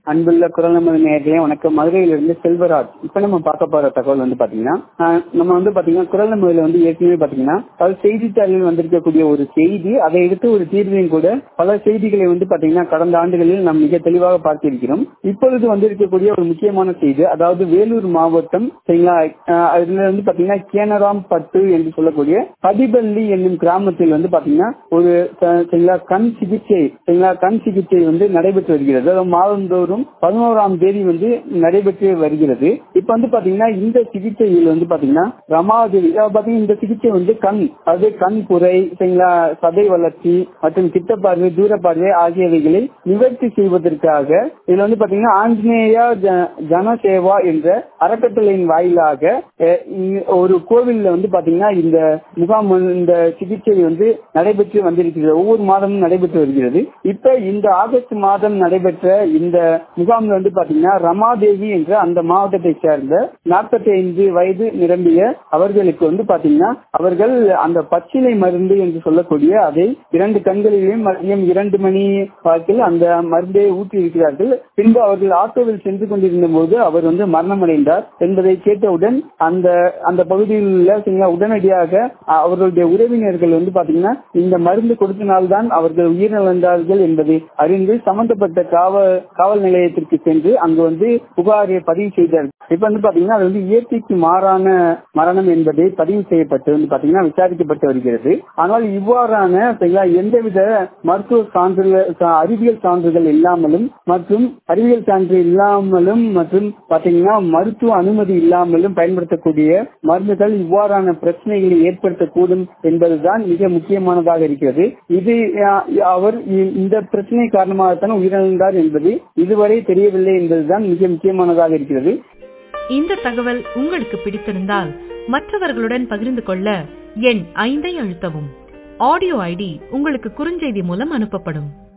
அன்புள்ள குரல் நமது நேர்களே வணக்கம் மதுரையிலிருந்து செல்வராஜ் இப்ப நம்ம பார்க்க போற தகவல் வந்து பாத்தீங்கன்னா ஆஹ் நம்ம வந்து பாத்தீங்கன்னா குரல் நமதுல வந்து ஏற்கனவே பாத்தீங்கன்னா அது செய்தித்தாளில் வந்திருக்கக்கூடிய ஒரு செய்தி அதை எடுத்து ஒரு தீர்வையும் கூட பல செய்திகளை வந்து பாத்தீங்கன்னா கடந்த ஆண்டுகளில் நாம் மிக தெளிவாக பார்த்திருக்கிறோம் இப்பொழுது வந்திருக்கக்கூடிய ஒரு முக்கியமான செய்தி அதாவது வேலூர் மாவட்டம் சரிங்களா ஆஹ் அதுல வந்து பாத்தீங்கன்னா கேனராம் பட்டு என்று சொல்லக்கூடிய பதிபள்ளி என்னும் கிராமத்தில் வந்து பாத்தீங்கன்னா ஒரு ச- சரிங்களா கண் சிகிச்சை சரிங்களா கண் சிகிச்சை வந்து நடைபெற்று வருகிறது அதாவது மாதந்தோறும் பதினோராம் தேதி வந்து நடைபெற்று வருகிறது இப்ப வந்து பாத்தீங்கன்னா இந்த சிகிச்சையில் வந்து பாத்தீங்கன்னா ரமாதேவி அதாவது பாத்தீங்கன்னா இந்த சிகிச்சை வந்து கண் அது கண் புரை சரிங்களா சதை வளர்ச்சி மற்றும் கிட்ட பார்வை தூர பார்வை ஆகியவைகளை நிவர்த்தி செய்வதற்காக இதுல வந்து பாத்தீங்கன்னா ஆஞ்சநேயா ஜ- ஜனசேவா என்ற அறக்கட்டளையின் வாயிலாக அஹ், இங்க ஒரு கோவில்ல வந்து பாத்தீங்கன்னா இந்த முகாம் வந்து- இந்த சிகிச்சை வந்து நடைபெற்று வந்திருக்கிறது ஒவ்வொரு மாதமும் நடைபெற்று வருகிறது இப்ப இந்த ஆகஸ்ட் மாதம் நடைபெற்ற இந்த முகாம்ல வந்து பாத்தீங்கன்னா ரமாதேவி என்ற அந்த மாவட்டத்தை சேர்ந்த நாற்பத்தி ஐந்து வயது நிரம்பிய அவர்களுக்கு வந்து பாத்தீங்கன்னா அவர்கள் அந்த பச்சிலை மருந்து என்று சொல்லக்கூடிய அதை இரண்டு கண்களிலும் மதியம் இரண்டு மணி வாக்கில் அந்த மருந்தை ஊற்றி இருக்கிறார்கள் பின்பு அவர்கள் ஆட்டோவில் சென்று கொண்டிருந்த போது அவர் வந்து மரணமடைந்தார் என்பதை கேட்டவுடன் அந்த அந்த பகுதியில் உள்ள சரிங்களா, உடனடியாக அஹ், அவர்களுடைய உறவினர்கள் வந்து பாத்தீங்கன்னா இந்த மருந்து கொடுத்தனால்தான் அவர்கள் உயிரிழந்தார்கள் என்பதை அறிந்து சம்பந்தப்பட்ட காவல் காவல் நிலையத்திற்கு சென்று அங்கு வந்து புகாரை பதிவு செய்தார்கள் இப்ப வந்து பாத்தீங்கன்னா அது வந்து இயற்கைக்கு மாறான மரணம் என்பதை பதிவு செய்யப்பட்டு வந்து பாத்தீங்கன்னா விசாரிக்கப்பட்டு வருகிறது ஆனால் இவ்வாறான சரிங்களா, எந்தவித மருத்துவ சான்றுகள் சா- அறிவியல் சான்றுகள் இல்லாமலும் மற்றும் அறிவியல் சான்று இல்லாமலும் மற்றும் பாத்தீங்கன்னா மருத்துவ அனுமதி இல்லாமலும் பயன்படுத்தக்கூடிய மருந்துகள் இவ்வாறான பிரச்சனைகளை ஏற்படுத்தக்கூடும் என்பதுதான் மிக முக்கியமானதாக இருக்கிறது இது அஹ், அவர் இ- இந்த பிரச்சனை காரணமாகத்தான் உயிரிழந்தார் என்பது இதுவரை தெரியவில்லை என்பதுதான் மிக முக்கியமானதாக இருக்கிறது இந்த தகவல் உங்களுக்கு பிடித்திருந்தால் மற்றவர்களுடன் பகிர்ந்து கொள்ள எண் ஐந்தை அழுத்தவும் ஆடியோ ஐடி உங்களுக்கு குறுஞ்செய்தி மூலம் அனுப்பப்படும்